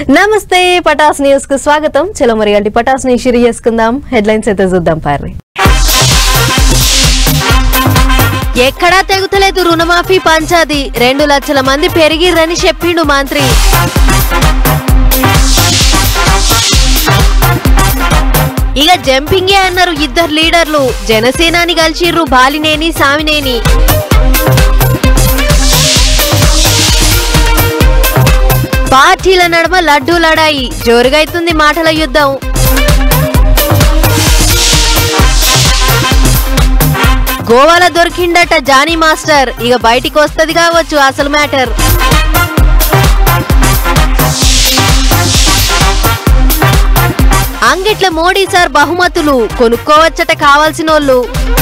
నమస్తే పటాస్ న్యూస్ కు స్వాగతం చలో మరి అంటే పటాస్ ని షిరి చేసుకుందాం హెడ్లైన్స్ అయితే చూద్దాం పారి ఎక్కడా తెగుతలేదు రుణమాఫీ పంచాది రెండు లక్షల మంది పెరిగిర్రని చెప్పిండు మంత్రి ఇక జంపింగే అన్నారు ఇద్దరు లీడర్లు జనసేనాని కలిసిర్రు బాలినేని సామినేని పార్టీల నడుమ లడ్డూ లడాయి జోరుగైతుంది మాటల యుద్ధం గోవాలో దొరికిండట జానీ మాస్టర్ ఇక బయటికి వస్తది కావచ్చు అసలు మ్యాటర్ అంగిట్ల మోడీ సార్ బహుమతులు కొనుక్కోవచ్చట కావాల్సినోళ్ళు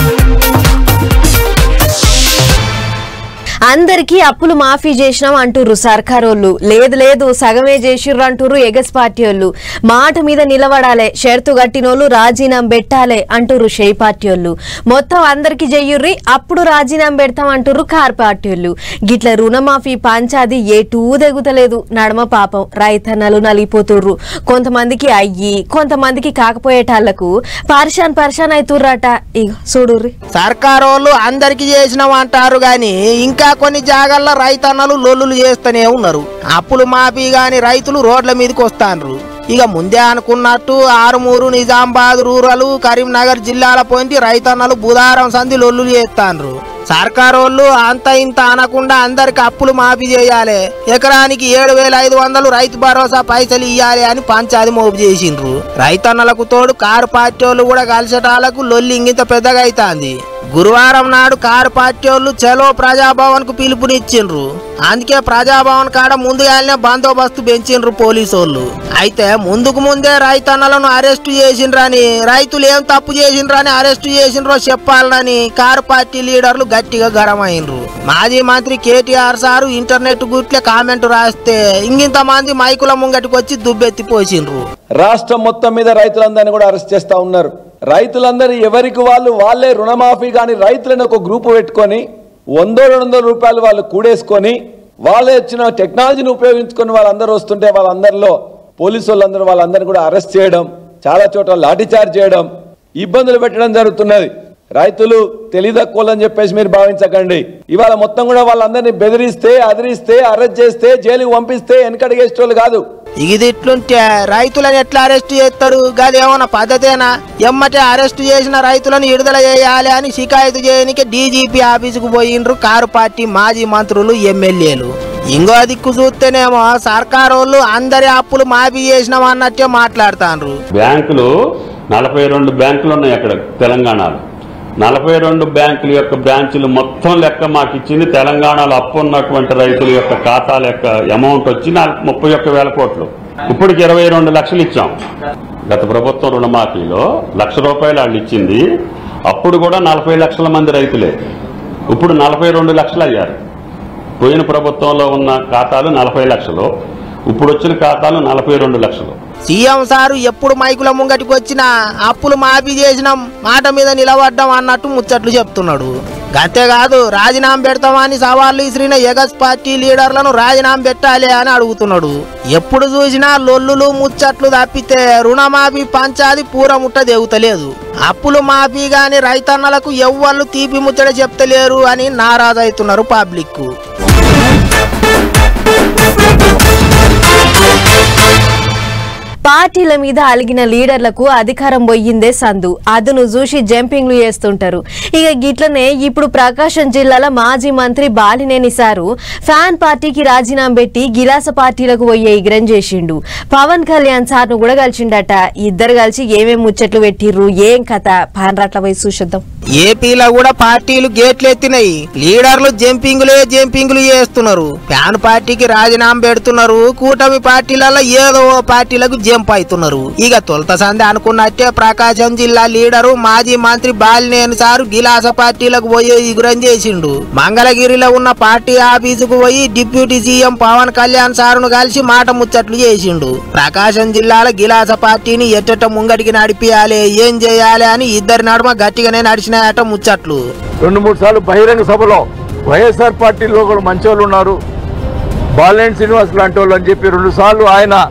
అందరికీ అప్పులు మాఫీ చేసినాం అంటుర్రు సర్కారోళ్ళు లేదు లేదు సగమే చేసిర్రు అంటుర్రు ఎగస్ పార్టీ వాళ్ళు మాట మీద నిలబడాలే షరతు కట్టినోళ్ళు రాజీనామా పెట్టాలే అంటుర్రు షెయి పార్టీ వాళ్ళు మొత్తం అందరికి చెయ్యుర్రి అప్పుడు రాజీనామా పెడతాం అంటుర్రు కార్ పార్టీ వాళ్ళు గిట్ల రుణమాఫీ పంచాది ఎటూ తెగుతలేదు నడమ పాపం రైతన్నలు నలిగిపోతుర్రు కొంతమందికి అయ్యి కొంతమందికి కాకపోయేటాళ్లకు పరిశాన్ పరిశాన్ అవుతుర్రట ఇగో చూడుర్రి సర్కారోళ్ళు అందరికి చేసినాం అంటారు గాని ఇంకా కొన్ని జాగాల్లో రైతన్నలు లొల్లులు చేస్తూనే ఉన్నారు అప్పులు మాఫీ గాని రైతులు రోడ్ల మీదకి వస్తాండ్రు ఇక ముందే అనుకున్నట్టు ఆరుమూరు నిజామాబాద్ రూరల్ కరీంనగర్ జిల్లాల పోయింటి రైతన్నలు బుధారం సంధి లొల్లులు చేస్తాండ్రు సర్కారోళ్ళు అంత ఇంత అనకుండా అందరికి అప్పులు మాఫీ చేయాలి ఎకరానికి ఏడు వేల ఐదు వందలు రైతు భరోసా పైసలు ఇయ్యాలి అని పంచాది మోపు చేసిండ్రు రైతన్నలకు తోడు కారు పార్టీ వాళ్ళు కూడా కలిసేటాలకు లొల్లి ఇంగిత పెద్దగా అవుతాంది గురువారం నాడు కారు పార్టీ వాళ్ళు చలో ప్రజాభవన్ కు పిలుపునిచ్చిండ్రు అందుకే ప్రజాభవన్ కాడ ముందుగానే బందోబస్తు పెంచిండ్రు పోలీసు వాళ్ళు అయితే ముందుకు ముందే రైతన్నలను అరెస్ట్ చేసిండ్రని రైతులు ఏం తప్పు చేసిండ్రని అరెస్ట్ చేసిండ్రో చెప్పాలని కారు పార్టీ లీడర్లు గట్టిగా గరమైండ్రు మాజీ మంత్రి కేటీఆర్ సారు ఇంటర్నెట్ గుట్లే కామెంట్ రాస్తే ఇంగింత మంది మైకుల ముంగటికి వచ్చి దుబ్బెత్తి పోసిండ్రు రాష్ట్రం మొత్తం మీద రైతులందరినీ కూడా అరెస్ట్ చేస్తా ఉన్నారు రైతులందరూ ఎవరికి వాళ్ళు వాళ్ళే రుణమాఫీ కానీ రైతులను ఒక గ్రూపు పెట్టుకొని వందో రెండు వందల రూపాయలు వాళ్ళు కూడేసుకొని వాళ్ళే వచ్చిన టెక్నాలజీని ఉపయోగించుకొని వాళ్ళందరూ వస్తుంటే వాళ్ళందరిలో పోలీసు వాళ్ళందరూ వాళ్ళందరినీ కూడా అరెస్ట్ చేయడం చాలా చోట్ల లాఠీచార్జ్ చేయడం ఇబ్బందులు పెట్టడం జరుగుతున్నది రైతులు తెలియదక్కువలని చెప్పేసి మీరు భావించకండి ఇవాళ మొత్తం కూడా వాళ్ళందరినీ బెదిరిస్తే అదిరిస్తే అరెస్ట్ చేస్తే జైలుకి పంపిస్తే వెనకడిగేసేటోళ్ళు కాదు ఇది ఇట్లుంటే రైతులను ఎట్లా అరెస్ట్ చేస్తాడు గది ఏమన్నా పద్ధతేనా ఎమ్మటే అరెస్ట్ చేసిన రైతులను విడుదల చేయాలి అని షికాయతు చేయడానికి డీజీపీ ఆఫీసుకు పోయిండ్రు కారు పార్టీ మాజీ మంత్రులు ఎమ్మెల్యేలు ఇంకో దిక్కు చూస్తేనేమో సర్కారోళ్ళు అందరి అప్పులు మాఫీ చేసినాం అన్నట్టే మాట్లాడుతాండ్రు బ్యాంకులు నలభై రెండు బ్యాంకులు ఉన్నాయి అక్కడ తెలంగాణలో నలభై రెండు బ్యాంకుల యొక్క బ్రాంచులు మొత్తం లెక్క మాకు ఇచ్చింది తెలంగాణలో అప్పు ఉన్నటువంటి రైతుల యొక్క ఖాతాల యొక్క అమౌంట్ వచ్చి నాలుగు ముప్పై ఒక్క వేల కోట్లు ఇప్పటికి ఇరవై రెండు లక్షలు ఇచ్చాం గత ప్రభుత్వం రుణమాఫీలో లక్ష రూపాయలు వాళ్ళు ఇచ్చింది అప్పుడు కూడా నలభై లక్షల మంది రైతులే ఇప్పుడు నలభై రెండు లక్షలు అయ్యారు పోయిన ప్రభుత్వంలో ఉన్న ఖాతాలు నలభై లక్షలు ఇప్పుడు వచ్చిన ఖాతాలు నలభై రెండు లక్షలు సీఎం సారు ఎప్పుడు మైకుల ముంగటికి వచ్చినా అప్పులు మాఫీ చేసినాం మాట మీద నిలబడ్డాం అన్నట్టు ముచ్చట్లు చెప్తున్నాడు అంతేకాదు రాజీనామా పెడతామని సవాళ్ళు ఇసిరిన ఎగస్ పార్టీ లీడర్లను రాజీనామా పెట్టాలి అని అడుగుతున్నాడు ఎప్పుడు చూసినా లొల్లులు ముచ్చట్లు తప్పితే రుణమాఫీ పంచాది పూరముట్ట దేగుతలేదు అప్పులు మాఫీ గాని రైతన్నలకు ఎవ్వళ్ళు తీపి ముచ్చట చెప్తలేరు అని నారాజవుతున్నారు పబ్లిక్ పార్టీల మీద అలిగిన లీడర్లకు అధికారం పోయిందే సందు అదును చూసి జంపింగ్లు చేస్తుంటారు ఇక గిట్లనే ఇప్పుడు ప్రకాశం జిల్లాల మాజీ మంత్రి బాలినేని సారు ఫ్యాన్ పార్టీకి రాజీనామా పెట్టి గిలాస పార్టీలకు పోయే ఇగ్రం చేసిండు పవన్ కళ్యాణ్ సార్ను కూడా కలిసిండట ఇద్దరు కలిసి ఏమేం ముచ్చట్లు పెట్టిర్రు ఏం కథ పాన్రాట్ల పోయి చూసిద్దాం ఏపీలో కూడా పార్టీలు గేట్లు ఎత్తినాయి లీడర్లు జంపింగులే జంపింగులు చేస్తున్నారు ఫ్యాన్ పార్టీకి రాజీనామా పెడుతున్నారు కూటమి పార్టీలలో ఏదో ఓ పార్టీలకు జంప్ అవుతున్నారు ఇక తొలత సందే అనుకున్నట్టే ప్రకాశం జిల్లా లీడరు మాజీ మంత్రి బాలినేని సారు గిలాస పార్టీలకు పోయి ఇగురం చేసిండు మంగళగిరిలో ఉన్న పార్టీ ఆఫీసుకు పోయి డిప్యూటీ సీఎం పవన్ కళ్యాణ్ సారును కలిసి మాట ముచ్చట్లు చేసిండు ప్రకాశం జిల్లాలో గిలాస పార్టీని ఎట్టట ముంగడికి నడిపియాలి ఏం చేయాలి అని ఇద్దరి నడుమ గట్టిగానే నడిచినాయట ముచ్చట్లు రెండు మూడు సార్లు బహిరంగ సభలో వైఎస్ఆర్ పార్టీలో కూడా మంచి వాళ్ళు ఉన్నారు బాలేని శ్రీనివాస్ లాంటి వాళ్ళు అని చెప్పి రెండు సార్లు ఆయన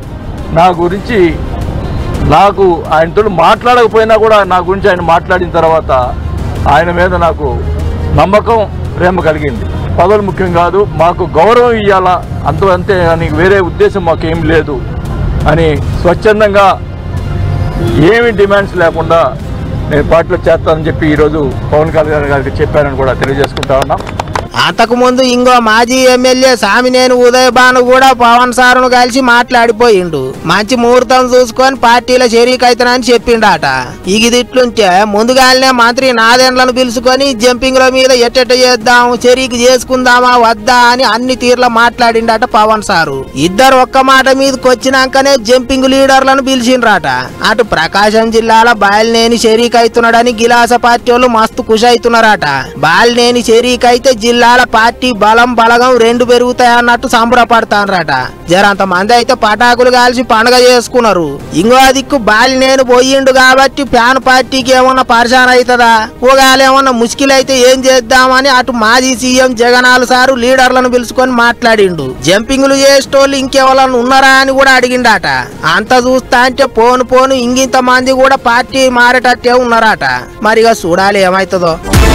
నా గురించి నాకు ఆయనతో మాట్లాడకపోయినా కూడా నా గురించి ఆయన మాట్లాడిన తర్వాత ఆయన మీద నాకు నమ్మకం ప్రేమ కలిగింది పదవులు ముఖ్యం కాదు మాకు గౌరవం ఇవ్వాలా అంత అంతే అని వేరే ఉద్దేశం మాకేం లేదు అని స్వచ్ఛందంగా ఏమి డిమాండ్స్ లేకుండా నేను పార్టీలో చేస్తానని చెప్పి ఈరోజు పవన్ కళ్యాణ్ గారికి చెప్పానని కూడా తెలియజేసుకుంటా ఉన్నాం అంతకు ముందు ఇంకో మాజీ ఎమ్మెల్యే సామినేని ఉదయ్ భాను కూడా పవన్ సారును కలిసి మాట్లాడిపోయిండు మంచి ముహూర్తం చూసుకొని పార్టీలో చేరికైతనని చెప్పిండాట ఇక ఇది ఇట్లుంటే ముందుగానే మంత్రి నాదెండ్లను పిలుచుకొని జంపింగ్ల మీద ఎట్టెట్ట చేద్దాం చెరీకి చేసుకుందామా వద్దా అని అన్ని తీర్ల మాట్లాడిండట పవన్ సారు ఇద్దరు ఒక్క మాట మీదకి వచ్చినాకనే జంపింగ్ లీడర్లను పిలిచిండ్రాట అటు ప్రకాశం జిల్లాలో బాలినేని షరీక్ అవుతున్నాడని గిలాస పార్టీ వాళ్ళు మస్తు ఖుషి అవుతున్నారట బాలినేని షరీక్ అయితే జిల్లాల పార్టీ బలం బలగం రెండు పెరుగుతాయన్నట్టు సంబరపడతానరట జరంత మంది అయితే పటాకులు కాల్చి పండగ చేసుకున్నారు ఇంకో దిక్కు బాలినేని పోయిండు కాబట్టి ప్యాన్ పార్టీకి ఏమన్నా పరిశాన్ అవుతుందా ఒకవేళ ఏమన్నా ముష్కిల్ అయితే ఏం చేద్దామని అటు మాజీ సీఎం జగనాలు సారు లీడర్లను పిలుచుకొని మాట్లాడిండు జంపింగ్లు చేసేటోళ్ళు ఇంకెవరన్నా ఉన్నారా అని కూడా అడిగిండట అంత చూస్తా అంటే పోను పోను ఇంగింత మంది కూడా పార్టీ మారేటట్టే ఉన్నారట మరిగా చూడాలి ఏమైతుందో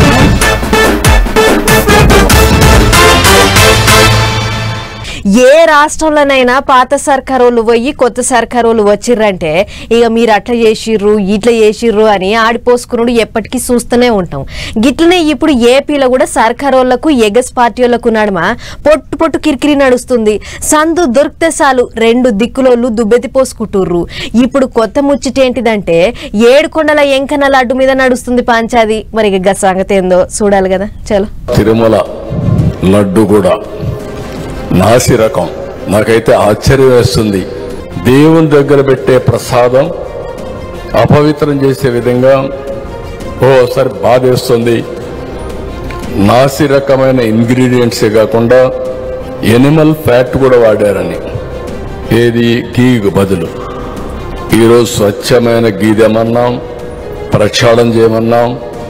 ఏ రాష్ట్రంలోనైనా పాత సర్కారోళ్ళు పోయి కొత్త సర్కారోళ్ళు వచ్చిర్రంటే ఇక మీరు అట్లా చేసిర్రు ఇట్లా చేసిర్రు అని ఆడిపోసుకున్నాడు ఎప్పటికీ చూస్తూనే ఉంటాం గిట్లనే ఇప్పుడు ఏపీలో కూడా సర్కారోళ్లకు ఎగస్ పార్టీలకు నడుమ పొట్టు పొట్టు కిరికిరి నడుస్తుంది సందు దొరికితే చాలు రెండు దిక్కులోళ్ళు దుబ్బెతి పోసుకుంటుర్రు ఇప్పుడు కొత్త ముచ్చటేంటిదంటే ఏడుకొండల ఎంకన్న లడ్డు మీద నడుస్తుంది పంచాది మరి ఇక గా సంగతి ఏందో చూడాలి కదా చలో తిరుమల లడ్డు కూడా నాసి రకం నాకైతే ఆశ్చర్యం వేస్తుంది దేవుని దగ్గర పెట్టే ప్రసాదం అపవిత్రం చేసే విధంగా ఓసారి బాధేస్తుంది నాసి రకమైన ఇంగ్రీడియంట్సే కాకుండా ఎనిమల్ ఫ్యాట్ కూడా వాడారని ఏది గీకు బదులు ఈరోజు స్వచ్ఛమైన గీదెమన్నాం ప్రక్షాళన చేయమన్నాం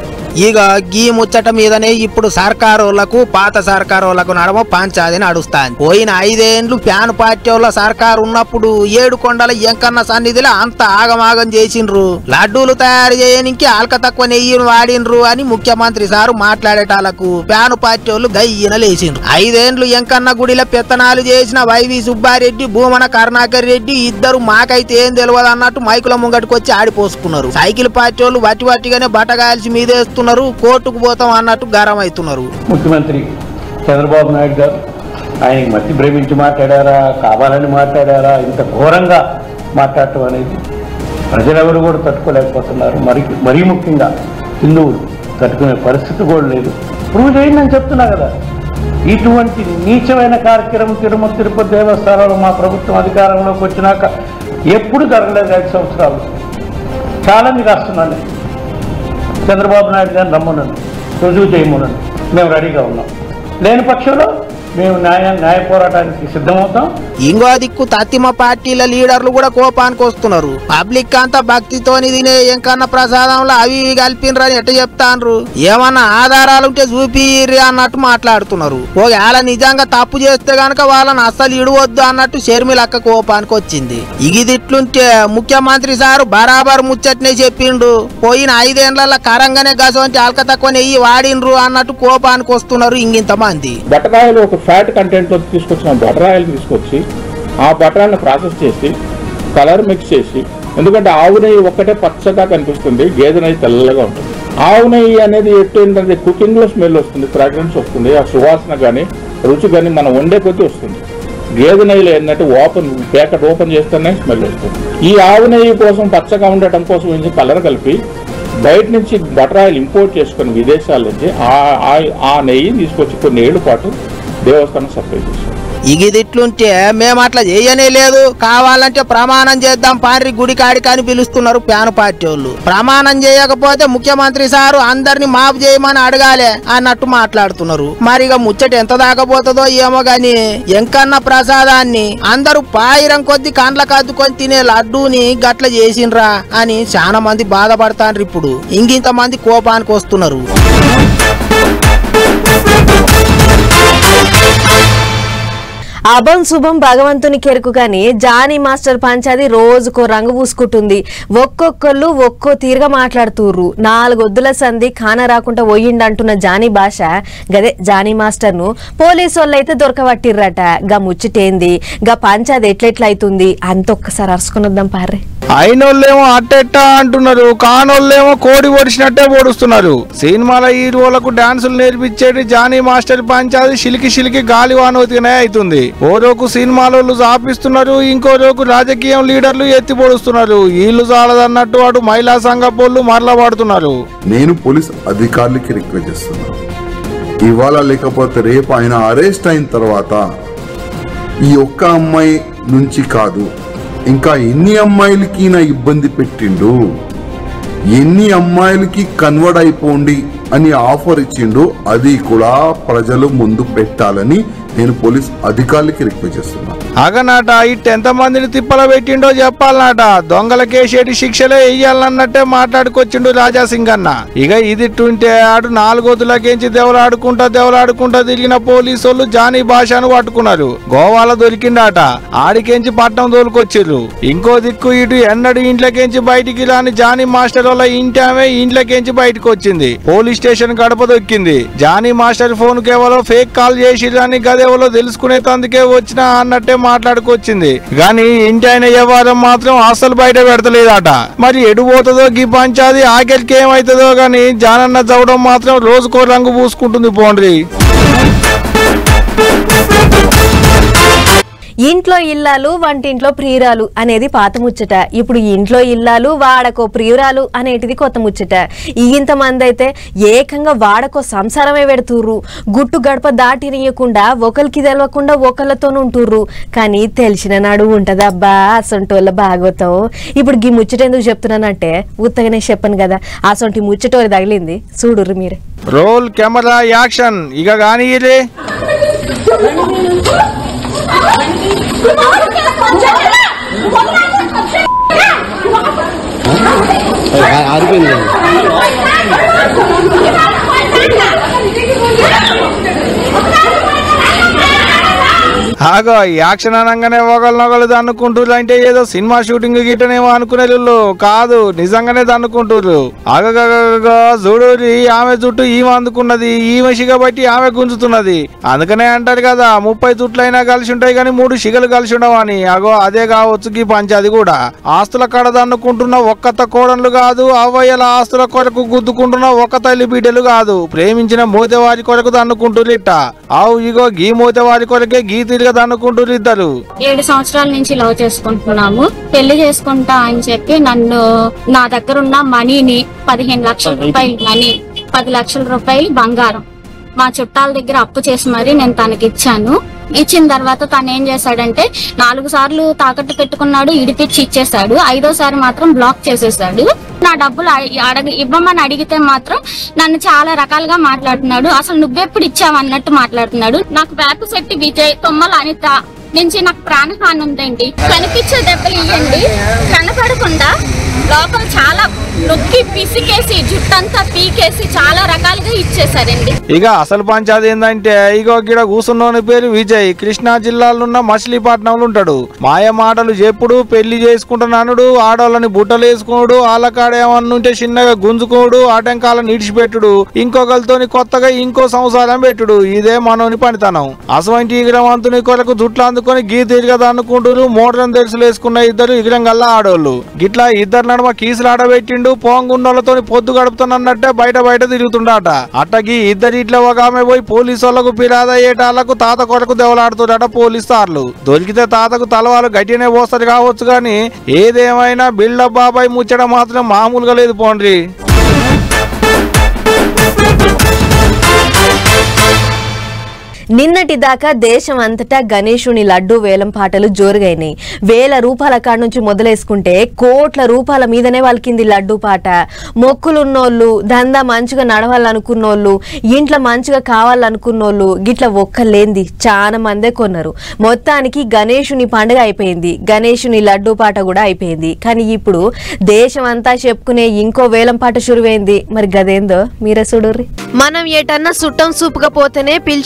ఇక గీ ముచ్చట మీదనే ఇప్పుడు సర్కారోళ్లకు పాత సర్కారోళ్లకు నడమ పంచాది నడుస్తాంది పోయిన ఐదేండ్లు ప్యాన్ పార్టీ వాళ్ళ సర్కారు ఉన్నప్పుడు ఏడు కొండల ఎంకన్న సన్నిధిలో అంత ఆగమాగం చేసిండ్రు లడ్డూలు తయారు చేయనికి ఆల్క తక్కువ నెయ్యిని వాడిండ్రు అని ముఖ్యమంత్రి సారు మాట్లాడేటాలకు ప్యాన్ పార్టీ వాళ్ళు గయ్యన లేచిండ్రు ఐదేండ్లు ఎంకన్న గుడిలో పెత్తనాలు చేసిన వైవి సుబ్బారెడ్డి భూమన కరుణాకర్ రెడ్డి ఇద్దరు మాకైతే ఏం తెలియదు అన్నట్టు మైకుల ముంగటికి వచ్చి ఆడిపోసుకున్నారు సైకిల్ పార్టీ వాళ్ళు వట్టి వట్టిగానే బట్టగాల్చి మీదేస్తున్నారు కోర్టుకు పోతాం అన్నట్టు గరం అవుతున్నారు ముఖ్యమంత్రి చంద్రబాబు నాయుడు గారు ఆయనకి మతి భ్రమించి మాట్లాడారా కావాలని మాట్లాడారా ఇంత ఘోరంగా మాట్లాడటం అనేది ప్రజలెవరు కూడా తట్టుకోలేకపోతున్నారు మరి మరీ ముఖ్యంగా హిందువులు తట్టుకునే పరిస్థితి కూడా లేదు ప్రూవ్ చేయండి అని చెప్తున్నా కదా ఇటువంటి నీచమైన కార్యక్రమం తిరుమల తిరుపతి దేవస్థానంలో మా ప్రభుత్వం అధికారంలోకి వచ్చినాక ఎప్పుడు జరగలేదు ఐదు సంవత్సరాలు చాలా మీకు రాస్తున్నాను చంద్రబాబు నాయుడు గారిని రమ్మన్నాను రుజువు చేయమన్నాను మేము రెడీగా ఉన్నాం లేని పక్షంలో మేము న్యాయ న్యాయ పోరాటానికి సిద్ధమవుతాం ఇంకో దిక్కు తత్తిమ పార్టీల లీడర్లు కూడా కోపానికి వస్తున్నారు పబ్లిక్ అంతా భక్తితోని తినే ఎంకన్న ప్రసాదంలో అవి ఇవి కలిపినరని ఎట్ట చెప్తాన్రు ఏమన్నా ఆధారాలుంటే చూపిర్రి అన్నట్టు మాట్లాడుతున్నారు ఒకవేళ నిజంగా తప్పు చేస్తే గనక వాళ్ళని అస్సలు ఇడవద్దు అన్నట్టు షర్మిలక్క కోపానికి వచ్చింది ఇగిదిట్లుంటే ముఖ్యమంత్రి సారు బరాబర్ ముచ్చట్నే చెప్పిండు పోయిన ఐదేళ్ల కరంగానే గసవంటి అల్క తక్కువ నెయ్యి వాడిండ్రు అన్నట్టు కోపానికి వస్తున్నారు ఇంగింత మంది బటరాయిలు ఒక ఫ్యాట్ కంటెంట్లో తీసుకొచ్చిన బటరాయిలు తీసుకొచ్చి ఆ బటరాయిలను ప్రాసెస్ చేసి కలర్ మిక్స్ చేసి ఎందుకంటే ఆవు నెయ్యి ఒక్కటే పచ్చగా కనిపిస్తుంది గేదె నెయ్యి తెల్లగా ఉంటుంది ఆవు నెయ్యి అనేది ఎట్టు ఏంటంటే కుకింగ్లో స్మెల్ వస్తుంది ఫ్రాగ్రెన్స్ వస్తుంది ఆ సువాసన కానీ రుచి కానీ మనం వండే కొద్దీ వస్తుంది గేదె నెయ్యిలో ఏంటంటే ఓపెన్ ప్యాకెట్ ఓపెన్ చేస్తేనే స్మెల్ వస్తుంది ఈ ఆవు నెయ్యి కోసం పచ్చగా ఉండటం కోసం ఇది కలర్ కలిపి బయట నుంచి బటర్ ఆయిల్ ఇంపోర్ట్ చేసుకుని విదేశాల నుంచి ఆ- ఆ- ఆ నెయ్యి తీసుకొచ్చి కొన్ని ఏళ్ళ పాటు దేవస్థానం సప్లై చేశారు ఇగిదిట్లుంటే మేము అట్లా చేయనే లేదు కావాలంటే ప్రమాణం చేద్దాం పారి గుడి కాడికి అని పిలుస్తున్నారు ప్యాన్ పార్టీ వాళ్ళు ప్రమాణం చేయకపోతే ముఖ్యమంత్రి సారు అందరిని మాఫ్ చేయమని అడగాలి అన్నట్టు మాట్లాడుతున్నారు మరి ఇక ముచ్చట ఎంత దాకపోతుందో ఏమో గాని ఎంకన్న ప్రసాదాన్ని అందరూ పాయిరం కొద్ది కండ్లకు అద్దుకొని తినే లడ్డూని గట్ల చేసిండ్రా అని చాలా మంది బాధపడతాండ్రు ఇప్పుడు ఇంకింత మంది కోపానికి వస్తున్నారు అభం శుభం భగవంతుని కెరుకు గాని జానీ మాస్టర్ పంచాది రోజుకో రంగు పూసుకుంటుంది ఒక్కొక్కళ్ళు ఒక్కో తీరుగా మాట్లాడుతుర్రు నాలుగొద్దుల సంధి కాన రాకుండా పోయిండంటున్న జానీ భాష గదే జానీ మాస్టర్ ను పోలీసు వాళ్ళు అయితే దొరకబట్టిర్రట గా ముచ్చటేంది గా పంచాది ఎట్లెట్లయితుంది అంత ఒక్కసారి అరుచుకున్నద్దాం పార్రే అయినోళ్ళేమో అట్టెట్ట అంటున్నారు కానోళ్ళేమో కోడి పొడిచినట్టే పొడుస్తున్నారు సినిమాల హీరోలకు డాన్సులు నేర్పించేటి జానీ మాస్టర్ పంచాది శిలికి శిలికి గాలి వానోతిగానే అవుతుంది ఓ రోజు సినిమాలోళ్ళు చాపిస్తున్నారు ఇంకో రోజు రాజకీయం లీడర్లు ఎత్తి పొడుస్తున్నారు వీళ్ళు చాలదన్నట్టు వాడు మహిళా సంఘ పోళ్ళు మరలా పడుతున్నారు నేను పోలీస్ అధికారులకి రిక్వెస్ట్ చేస్తున్నాను ఇవాళ లేకపోతే రేపు ఆయన అరెస్ట్ అయిన తర్వాత ఈ ఒక్క అమ్మాయి నుంచి కాదు ఇంకా ఎన్ని అమ్మాయిలకి నా ఇబ్బంది పెట్టిండు ఎన్ని అమ్మాయిలకి కన్వర్ట్ అయిపోండి అని ఆఫర్ ఇచ్చిండు అది కూడా ప్రజలు ముందు పెట్టాలని నేను పోలీస్ అధికారులకి రిక్వెస్ట్ చేస్తున్నాను అగనాట ఇట్ ఎంత మందిని తిప్పల పెట్టిండో చెప్పాలనాట దొంగలకేసేటి శిక్షలే వెయ్యాలన్నట్టే మాట్లాడుకొచ్చిండు రాజా సింగ్ అన్న ఇక ఇది ఉంటే ఆడు నాలుగొద్దులకేంచి దెవలాడుకుంటా దెవలాడుకుంటా తిరిగిన పోలీసోళ్ళు జానీ భాషను పట్టుకున్నారు గోవాలో దొరికిండాట ఆడికెంచి పట్నం తోలుకొచ్చిర్రు ఇంకో దిక్కు ఇటు ఎన్నడు ఇంట్లోకెంచి బయటికి రాని జానీ మాస్టర్ వాళ్ళ ఇంటి ఆమె ఇంట్లోకెంచి బయటకు వచ్చింది పోలీస్ స్టేషన్ గడప దొక్కింది జానీ మాస్టర్ ఫోన్ కేవలం ఫేక్ కాల్ చేసిరని గదేవలో తెలుసుకునే తందుకే వచ్చిన అన్నట్టే మాట్లాడుకొచ్చింది గాని ఇంటి ఆయన వ్యవహారం మాత్రం అస్సలు బయట పెడతలేదట మరి ఎటు పోతుందో గీ పంచాది ఆఖరికి ఏమైతుందో గాని జానన్న చవడం మాత్రం రోజుకో రంగు పూసుకుంటుంది పోండ్రి ఇంట్లో ఇల్లాలు వంటింట్లో ప్రియురాలు అనేది పాత ముచ్చట ఇప్పుడు ఇంట్లో ఇల్లాలు వాడకో ప్రియురాలు అనేటిది కొత్త ముచ్చట ఇంతమంది అయితే ఏకంగా వాడకో సంసారమే పెడుతుర్రు గుట్టు గడప దాటినియకుండా ఒకరికి తెలవకుండా ఒకళ్ళతో ఉంటుర్రు కానీ తెలిసిన నాడు ఉంటదబ్బా అసొంటోళ్ళ భాగవతం ఇప్పుడు గీ ముచ్చట ఎందుకు చెప్తున్నానంటే ఉత్తగానే చెప్పను కదా అసొంటి ముచ్చటోరి తగిలింది చూడుర్రు మీరే రోల్ కెమెరా యాక్షన్ ఇక గాని ఇరే ఆగో యాక్షన్ అనగానే ఒకళ్ళనొకళ్ళు దన్నుకుంటుర్రు అంటే ఏదో సినిమా షూటింగ్ గిట్టనేమో అనుకునేళ్ళు కాదు నిజంగానే దన్నుకుంటుర్రు ఆగగగగగో చూడురి ఆమె చుట్టూ ఈమె అందుకున్నది ఈమె షిగ బట్టి ఆమె గుంజుతున్నది అందుకనే అంటారు కదా ముప్పై చుట్లైనా కలిసి ఉంటాయి కానీ మూడు షిగలు కలిసి ఉండవని అగో అదే కావచ్చు గీ పంచాది కూడా ఆస్తుల కడ దన్నుకుంటున్న ఒక్కత కోడన్లు కాదు అవయ్యల ఆస్తుల కొరకు గుద్దుకుంటున్న ఒక్క తల్లి బిడ్డలు కాదు ప్రేమించిన మోతేవారి కొరకు దన్నుకుంటుర్రు ఇట్ట ఆవు ఇగో గీ మోతేవారి కొరకే గీ తిరిగి దన్నుకుంటుర్రు ఇద్దరు ఏడు సంవత్సరాల నుంచి లవ్ చేసుకుంటున్నాము పెళ్లి చేసుకుంటా అని చెప్పి నన్ను నా దగ్గర ఉన్న మనీని పదిహేను లక్షల రూపాయలు మనీ పది లక్షల రూపాయలు బంగారం మా చుట్టాల దగ్గర అప్పు చేసి మరి నేను తనకి ఇచ్చాను ఇచ్చిన తర్వాత తను ఏం చేశాడంటే నాలుగు సార్లు తాకట్టు పెట్టుకున్నాడు ఇడిపిచ్చి ఇచ్చేశాడు ఐదోసారి మాత్రం బ్లాక్ చేసేసాడు నా డబ్బులు అడి- అడగ ఇవ్వమని అడిగితే మాత్రం నన్ను చాలా రకాలుగా మాట్లాడుతున్నాడు అసలు నువ్వెప్పుడు ఇచ్చావు అన్నట్టు మాట్లాడుతున్నాడు నాకు వేప శెట్టి విజయ్ తొమ్మల అనిత నుంచి నాకు ప్రాణహాని ఉందండి కనిపించే దెబ్బలు ఇవ్వండి కనపడకుండా లోపల చాలా నొక్కి పిసికేసి జుట్టంతా పీకేసి చాలా రకాలుగా ఇచ్చేసారండి ఇక అసలు పంచాది ఏంటంటే ఇగో గిడ కూసున్నోని పేరు విజయ్ కృష్ణా జిల్లాలో ఉన్న మచిలీపట్నంలో ఉంటాడు మాయ మాటలు చెప్పుడు పెళ్లి చేసుకుంటున్నానుడు ఆడవాళ్ళని బుట్టలు వేసుకున్నాడు ఆలకాడేమన్నుంటే చిన్నగా గుంజుకోడు ఆటంకాలను ఇడిచిపెట్టుడు ఇంకొకరితోని కొత్తగా ఇంకో సంసారం పెట్టుడు ఇదే మనోని పనితనం అసవంటి ఇగ్రవంతుని కొరకు జుట్లు అందుకొని గీ తిరిగదా అనుకుంటారు మోటార్ తెలుసులు వేసుకున్న ఇద్దరు ఇగ్రం గల్లా ఆడోళ్ళు గిట్లా ఇద్దరు నడుమ కీసులు ఆడబెట్టిండు పోంగున్నోళ్ళతో పొద్దు గడుపుతున్నట్టే బయట బయట తిరుగుతుండట అట్టకి ఇద్దరు ఇట్లా ఒక ఆమె పోయి పోలీసు వాళ్ళకు ఫిర్యాదు అయ్యేటాళ్లకు తాత కొరకు దెవలాడుతుండట పోలీసు సార్లు దొరికితే తాతకు తలవారు గట్టినే పోస్తారు కావచ్చు కానీ ఏదేమైనా బిల్డప్ బాబాయ్ ముచ్చడం మాత్రం మామూలుగా లేదు పోండ్రి నిన్నటి దాకా దేశం అంతటా గణేశుని లడ్డు వేలం పాటలు జోరుగైనాయి వేల రూపాయల కాడ నుంచి మొదలేసుకుంటే కోట్ల రూపాయల మీదనే వాళ్ళకింది లడ్డు పాట మొక్కులున్నోళ్ళు దందా మంచిగా నడవాలనుకున్నోళ్ళు ఇంట్లో మంచిగా కావాలనుకున్నోళ్ళు గిట్ల ఒక్కలేంది చాలా మందే కొన్నారు మొత్తానికి గణేశుని పండుగ అయిపోయింది గణేశుని లడ్డు పాట కూడా అయిపోయింది కానీ ఇప్పుడు దేశం అంతా చెప్పుకునే ఇంకో వేలం పాట షురువైంది మరి గదేందో మీరే చూడుర్రి మనం ఏటన్నా సుట్టం సూపుగా పోతేనే పిలిచినోళ్ళు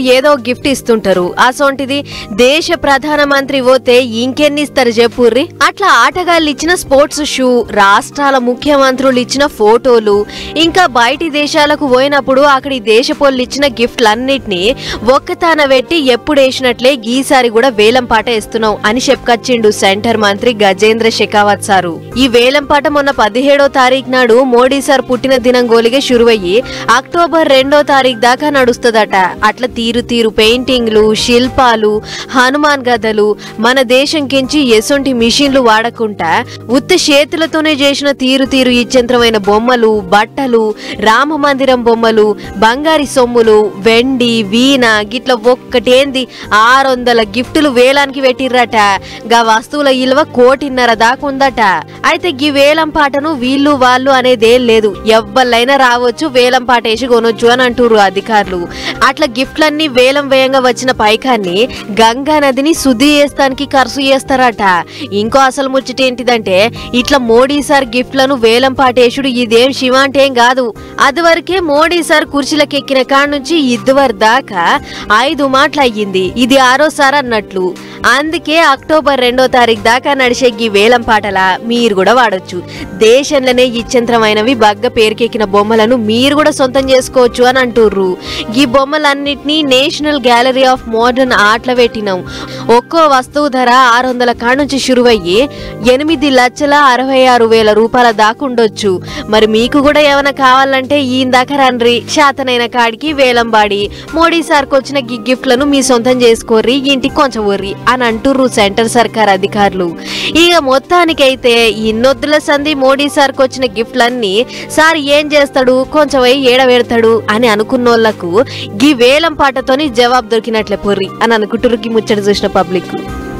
ఏదో గిఫ్ట్ ఇస్తుంటారు అసొంటిది దేశ ప్రధానమంత్రి పోతే ఇంకెన్ని ఇస్తారు చెప్పుర్రి అట్లా ఆటగాళ్ళు ఇచ్చిన స్పోర్ట్స్ షూ రాష్ట్రాల ముఖ్యమంత్రులు ఇచ్చిన ఫోటోలు ఇంకా బయటి దేశాలకు పోయినప్పుడు అక్కడి దేశపోళ్ళు ఇచ్చిన గిఫ్ట్లన్నిటినీ ఒక్కతాన పెట్టి ఎప్పుడు వేసినట్లే ఈసారి కూడా వేలం పాట వేస్తున్నాం అని చెప్పుకొచ్చిండు సెంటర్ మంత్రి గజేంద్ర షెకావత్ సారు ఈ వేలం పాట మొన్న పదిహేడో తారీఖు నాడు మోడీ సార్ పుట్టిన దినం గోలిగే షురువయ్యి అక్టోబర్ రెండో తారీఖు దాకా నడుస్తుందట అట్లా తీరు తీరు పెయింటింగ్లు శిల్పాలు హనుమాన్ గదలు మన దేశం కించి ఎసొంటి మిషన్లు వాడకుండా ఉత్త చేతులతోనే చేసిన తీరు తీరు ఇచ్చంత్రమైన బొమ్మలు బట్టలు రామ మందిరం బొమ్మలు బంగారి సొమ్ములు వెండి వీణ గిట్ల ఒక్కటేంది ఆరు వందల గిఫ్టులు వేలానికి పెట్టిర్రట గా వస్తువుల ఇలువ కోటిన్నర దాకా ఉందట అయితే గీ వేలం పాటను వీళ్ళు వాళ్ళు అనేదేం లేదు ఎవ్వళ్ళైనా రావచ్చు వేలం పాట వేసి కొనొచ్చు అని అంటుర్రు అధికారులు అట్లా గిఫ్ట్లన్నీ వేలం వేయంగా వచ్చిన పైకాన్ని గంగా నదిని శుద్ధి చేస్తానికి ఖర్చు చేస్తారట ఇంకో అసలు ముచ్చట ఏంటిదంటే ఇట్లా మోడీ సార్ గిఫ్ట్లను వేలం పాటేసుడు ఇదేం శివ అంటే ఏం కాదు అది వరకే మోడీ సార్ కుర్చీలకు ఎక్కిన కాడ నుంచి ఇదివర దాకా ఐదు మాటలు అయ్యింది ఇది ఆరోసారి అన్నట్లు అందుకే అక్టోబర్ రెండో తారీఖు దాకా నడిచే ఈ వేలం పాటల మీరు కూడా వాడొచ్చు దేశంలోనే ఇచ్చంత్రమైనవి బగ్గ పేరుకెక్కిన బొమ్మలను మీరు కూడా సొంతం చేసుకోవచ్చు అని అంటుర్రు ఈ బొమ్మలన్నిటినీ నేషనల్ గ్యాలరీ ఆఫ్ మోడర్న్ ఆర్ట్ల పెట్టినాం ఒక్కో వస్తువు ధర ఆరు వందల కాడ నుంచి షురువయ్యి ఎనిమిది లక్షల అరవై ఆరు వేల రూపాయల దాకా ఉండొచ్చు మరి మీకు కూడా ఏమైనా కావాలంటే ఈయన దాకా రండ్రి శాతనైన కాడికి వేలం బాడి మోడీ సార్కి వచ్చిన గి గిఫ్ట్లను మీ సొంతం చేసుకోర్రి ఇంటికి కొంచెం వర్రి అని అంటుర్రు సెంటర్ సర్కార్ అధికారులు ఇక మొత్తానికైతే ఇన్నొద్దుల సంధి మోడీ సార్కి వచ్చిన గిఫ్ట్లన్నీ సార్ ఏం చేస్తాడు కొంచెం అయి ఏడబెడతాడు అని అనుకున్నోళ్లకు గీ వేలం పాటతోని జవాబు దొరికినట్లే పొర్రి అని అనుకుంటుర్రు గీ ముచ్చట చూసిన పబ్లిక్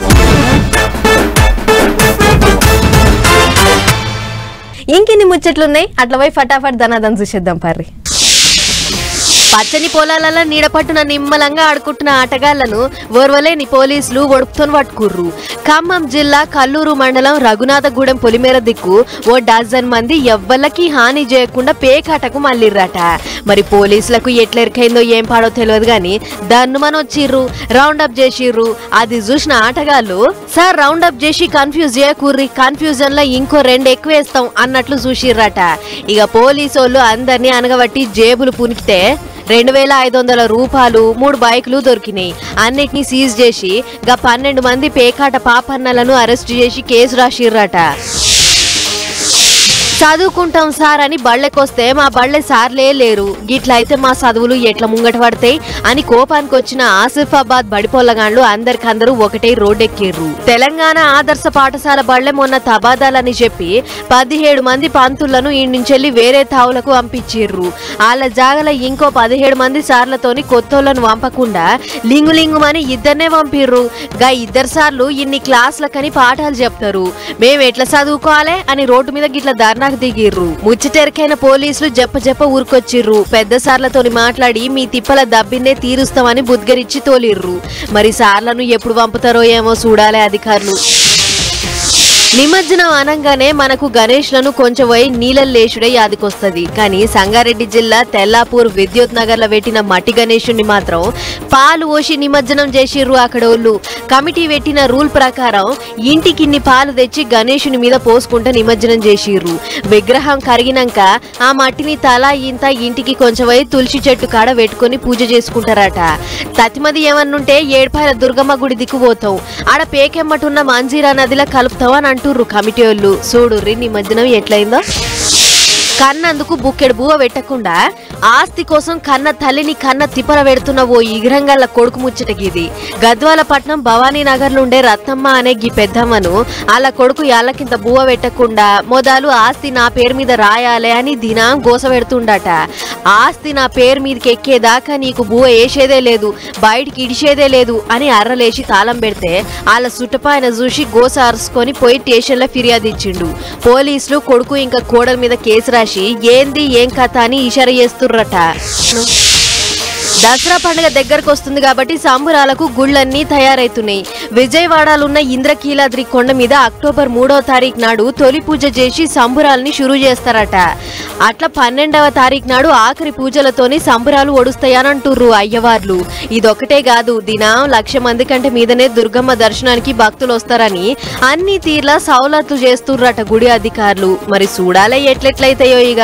ఇంకెన్ని ముచ్చట్లున్నాయి అట్లా పోయి ఫటాఫట్ ధనాదం చూసేద్దాం పర్రి పచ్చని పొలాలలో నీడపట్టున నిమ్మలంగా ఆడుకుంటున్న ఆటగాళ్లను ఓర్వలేని పోలీసులు ఒడుపుతోని పట్టుకుర్రు ఖమ్మం జిల్లా కల్లూరు మండలం రఘునాథగూడెం పొలిమేర దిక్కు ఓ డజన్ మంది ఎవ్వలకి హాని చేయకుండా పేకాటకు మళ్ళిర్రట మరి పోలీసులకు ఎట్లెరికైందో ఏం పాడో తెలియదు గాని దన్నుమని వచ్చిర్రు రౌండ్ అప్ చేసిర్రు అది చూసిన ఆటగాళ్ళు సార్ రౌండ్ అప్ చేసి కన్ఫ్యూజ్ చేయకూర్రి కన్ఫ్యూజన్ లో ఇంకో రెండు ఎక్కువ వేస్తాం అన్నట్లు చూసిర్రట ఇక పోలీసోళ్ళు అందరినీ అనగబట్టి జేబులు పునికితే రెండు వేల ఐదు వందల రూపాయలు మూడు బైకులు దొరికినాయి అన్నిటినీ సీజ్ చేసి గా పన్నెండు మంది పేకాట పాపన్నలను అరెస్ట్ చేసి కేసు రాసిర్రట చదువుకుంటాం సార్ అని బళ్ళెకొస్తే మా బళ్ళె సార్లే లేరు గిట్లయితే మా చదువులు ఎట్లా ముంగట పడతాయి అని కోపానికి వచ్చిన ఆసిఫాబాద్ బడిపొల్లగాండ్లు అందరికందరూ ఒకటే రోడ్డెక్కిర్రు తెలంగాణ ఆదర్శ పాఠశాల బళ్ళె మొన్న తబాదాలని చెప్పి పదిహేడు మంది పంతులను ఈ నుంచెల్లి వేరే తావులకు పంపించిర్రు వాళ్ళ జాగల ఇంకో పదిహేడు మంది సార్లతోని కొత్తోళ్లను పంపకుండా లింగు లింగుమని ఇద్దరినే పంపిర్రు గా ఇద్దరు సార్లు ఇన్ని క్లాసులకని పాఠాలు చెప్తారు మేము ఎట్లా చదువుకోవాలి అని రోడ్డు మీద గిట్ల ధర్నాకు దిగిర్రు ముచ్చటెరికైన పోలీసులు జప్ప జప్ప ఊరుకొచ్చిర్రు పెద్ద సార్లతోని మాట్లాడి మీ తిప్పల దబ్బిన్నే తీరుస్తామని బుద్గరిచ్చి తోలిర్రు మరి సార్లను ఎప్పుడు పంపుతారో ఏమో చూడాలి అధికారులు నిమజ్జనం అనంగానే మనకు గణేష్లను కొంచెం పోయి నీళ్ళ లేచుడే యాదికొస్తది కానీ సంగారెడ్డి జిల్లా తెల్లాపూర్ విద్యుత్ నగర్ లో పెట్టిన మట్టి గణేశుని మాత్రం పాలు పోసి నిమజ్జనం చేసిర్రు అక్కడోళ్ళు కమిటీ పెట్టిన రూల్ ప్రకారం ఇంటికిన్ని పాలు తెచ్చి గణేశుని మీద పోసుకుంటూ నిమజ్జనం చేసిర్రు విగ్రహం కరిగినాక ఆ మట్టిని తల ఇంత ఇంటికి కొంచెం పోయి తులసి చెట్టు కాడ పెట్టుకొని పూజ చేసుకుంటారట తతిమది ఏమన్నుంటే ఏడుపాయల దుర్గమ్మ గుడి దిక్కుపోతాం ఆడ పేకెమ్మటున్న మంజీరా నదిలో కలుపుతాం అని అంటుర్రు కమిటీ వాళ్ళు చూడుర్రి నిమజ్జనం ఎట్లయిందో కన్నందుకు బుక్కెడు బువ్వ పెట్టకుండా ఆస్తి కోసం కన్న తల్లిని కన్న తిప్పర పెడుతున్న ఓ ఇగ్రంగల్ల కొడుకు ముచ్చటగిది గద్వాల పట్నం భవానీ నగర్ నుండే రత్నమ్మ అనే గీ పెద్దమ్మను అలా కొడుకు యాళ్ళకింత బువ్వ పెట్టకుండా మొదలు ఆస్తి నా పేరు మీద రాయాలి అని దినం గోస పెడుతుండట ఆస్తి నా పేరు మీదకి ఎక్కేదాకా నీకు బువ్వ వేసేదే లేదు బయటికి ఇడిచేదే లేదు అని అర్రలేసి తాళం పెడితే వాళ్ళ సుట్టపాయన చూసి గోస అరుచుకొని పోయి స్టేషన్లో ఫిర్యాదు ఇచ్చిండు పోలీసులు కొడుకు ఇంకా కోడల మీద కేసు రాసి ఏంది ఏం కథ అని ఇషారా చేస్తుర్రట దసరా పండుగ దగ్గరకు వస్తుంది కాబట్టి సంబురాలకు గుళ్ళన్నీ తయారైతున్నాయి విజయవాడలున్న ఇంద్రకీలాద్రి కొండ మీద అక్టోబర్ మూడో తారీఖు నాడు తొలి పూజ చేసి సంబురాల్ని షురూ చేస్తారట అట్లా పన్నెండవ తారీఖు నాడు ఆఖరి పూజలతోని సంబురాలు ఒడుస్తాయనంటుర్రు అయ్యవార్లు ఇదొకటే కాదు దినం లక్ష మంది కంటే మీదనే దుర్గమ్మ దర్శనానికి భక్తులు వస్తారని అన్ని తీర్ల సౌలతులు చేస్తుర్రట గుడి అధికారులు మరి చూడాలే ఎట్లెట్లయితాయో ఇక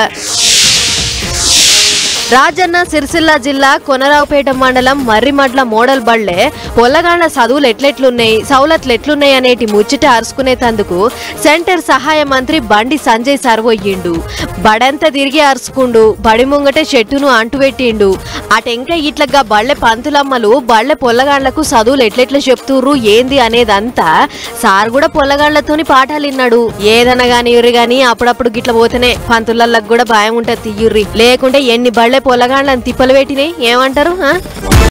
రాజన్న సిరిసిల్ల జిల్లా కొనరావుపేట మండలం మర్రిమడ్ల మోడల్ బళ్ళే పొల్లగాండ్ల చదువులు ఎట్లెట్లున్నాయి సౌలతులు ఎట్లున్నాయి అనేటి ముచ్చట అరుచుకునేతందుకు సెంటర్ సహాయ మంత్రి బండి సంజయ్ సర్వొయ్యిండు బడంతా తిరిగి అరుచుకుండు బడి ముంగటే చెట్టును అంటుపెట్టిండు అటెంక ఇట్లగా బళ్ళె పంతులమ్మలు బళ్ళె పొల్లగాండ్లకు చదువులు ఎట్లెట్ల చెప్తుర్రు ఏంది అనేదంతా సార్ కూడా పొల్లగాండ్లతోని పాఠాలు విన్నాడు ఏదన్నా గాని ఇర్రి గాని అప్పుడప్పుడు గిట్ల పోతేనే పంతులలకు కూడా భయం ఉంటది తీయుర్రి లేకుంటే ఎన్ని బళ్ళె పొల్లగాండ్లను తిప్పలు పెట్టినాయి ఏమంటారు ఆ?